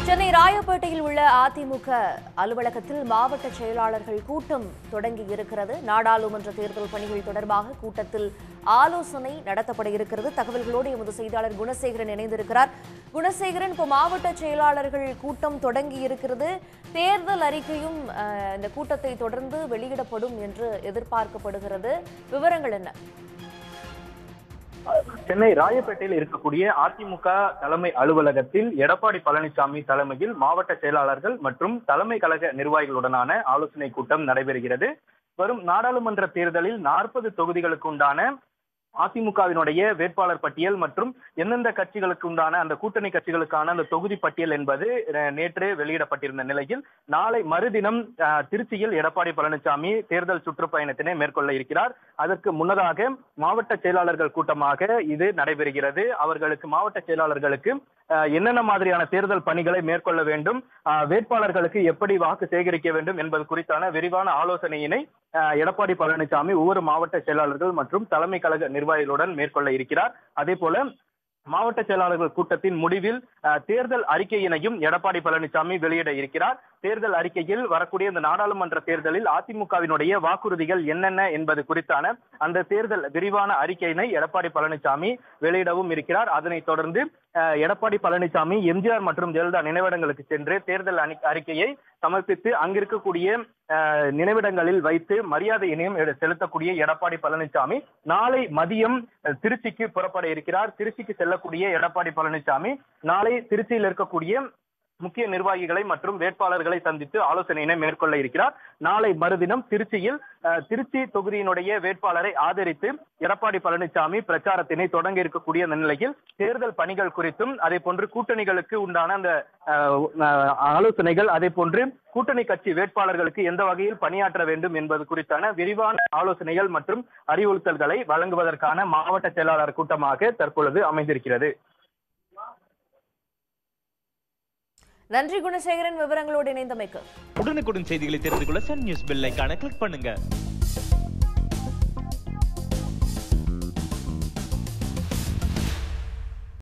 சென்னை ராயப்பேட்டையில் உள்ள அதிமுக அலுவலகத்தில் மாவட்ட செயலாளர்கள் கூட்டம் தொடங்கி இருக்கிறது நாடாளுமன்ற தேர்தல் பணிகள் தொடர்பாக கூட்டத்தில் ஆலோசனை நடத்தப்பட இருக்கிறது தகவல்களோடு எமது செய்தியாளர் குணசேகரன் இணைந்திருக்கிறார் குணசேகரன் இப்போ மாவட்ட செயலாளர்கள் கூட்டம் தொடங்கி இருக்கிறது தேர்தல் அறிக்கையும் அஹ், இந்த கூட்டத்தை தொடர்ந்து வெளியிடப்படும் என்று எதிர்பார்க்கப்படுகிறது விவரங்கள் என்ன சென்னை ராயப்பேட்டையில் இருக்கக்கூடிய அதிமுக தலைமை அலுவலகத்தில் எடப்பாடி பழனிசாமி தலைமையில் மாவட்ட செயலாளர்கள் மற்றும் தலைமை கழக நிர்வாகிகளுடனான ஆலோசனை கூட்டம் நடைபெறுகிறது வரும் நாடாளுமன்ற தேர்தலில் நாற்பது தொகுதிகளுக்கு உண்டான அதிமுகவினுடைய வேட்பாளர் பட்டியல் மற்றும் எந்தெந்த கட்சிகளுக்கு உண்டான அந்த கூட்டணி கட்சிகளுக்கான அந்த தொகுதி பட்டியல் என்பது அஹ், நேற்று வெளியிடப்பட்டிருந்த நிலையில் நாளை மறுதினம் அஹ், திருச்சியில் எடப்பாடி பழனிசாமி தேர்தல் சுற்றுப்பயணத்தினை மேற்கொள்ள இருக்கிறார் அதற்கு முன்னதாக மாவட்ட செயலாளர்கள் கூட்டமாக இது நடைபெறுகிறது அவர்களுக்கு மாவட்ட செயலாளர்களுக்கு அஹ், என்னென்ன மாதிரியான தேர்தல் பணிகளை மேற்கொள்ள வேண்டும் அஹ், வேட்பாளர்களுக்கு எப்படி வாக்கு சேகரிக்க வேண்டும் என்பது குறித்தான விரிவான ஆலோசனையினை அஹ், எடப்பாடி பழனிசாமி ஒவ்வொரு மாவட்ட செயலாளர்கள் மற்றும் தலைமை கழக நிர்வாகிகளுடன் மேற்கொள்ள இருக்கிறார் அதே போல மாவட்ட செயலாளர்கள் கூட்டத்தின் முடிவில் அஹ், தேர்தல் அறிக்கையினையும் எடப்பாடி பழனிசாமி வெளியிட இருக்கிறார் தேர்தல் அறிக்கையில் வரக்கூடிய இந்த நாடாளுமன்ற தேர்தலில் அதிமுகவினுடைய வாக்குறுதிகள் என்னென்ன என்பது குறித்தான அந்த தேர்தல் விரிவான அறிக்கையினை எடப்பாடி பழனிசாமி வெளியிடவும் இருக்கிறார் அதனைத் தொடர்ந்து அஹ், எடப்பாடி பழனிசாமி எம்ஜிஆர் மற்றும் ஜெயலலிதா நினைவிடங்களுக்கு சென்று தேர்தல் அணி- அறிக்கையை சமர்ப்பித்து அங்கிருக்கக்கூடிய அஹ், நினைவிடங்களில் வைத்து மரியாதையினையும் எடு- செலுத்தக்கூடிய எடப்பாடி பழனிசாமி நாளை மதியம் அஹ், திருச்சிக்கு புறப்பட இருக்கிறார் திருச்சிக்கு செல்லக்கூடிய எடப்பாடி பழனிசாமி நாளை திருச்சியில் இருக்கக்கூடிய முக்கிய நிர்வாகிகளை மற்றும் வேட்பாளர்களை சந்தித்து ஆலோசனையினை மேற்கொள்ள இருக்கிறார் நாளை மறுதினம் திருச்சியில் அஹ், திருச்சி தொகுதியினுடைய வேட்பாளரை ஆதரித்து எடப்பாடி பழனிசாமி பிரச்சாரத்தினை தொடங்க இருக்கக்கூடிய அந்த நிலையில் தேர்தல் பணிகள் குறித்தும் அதே போன்று கூட்டணிகளுக்கு உண்டான அந்த அஹ், அஹ், ஆலோசனைகள் அதே போன்று கூட்டணி கட்சி வேட்பாளர்களுக்கு எந்த வகையில் பணியாற்ற வேண்டும் என்பது குறித்தான விரிவான ஆலோசனைகள் மற்றும் அறிவுறுத்தல்களை வழங்குவதற்கான மாவட்ட செயலாளர் கூட்டமாக தற்பொழுது அமைந்திருக்கிறது நன்றி குணசேகரன் விவரங்களோடு இணைந்தமைக்கு உடனுக்குடன் செய்திகளை தெரிந்து கொள்ள சன் நியூஸ் பெல் ஐகானை கிளிக் பண்ணுங்க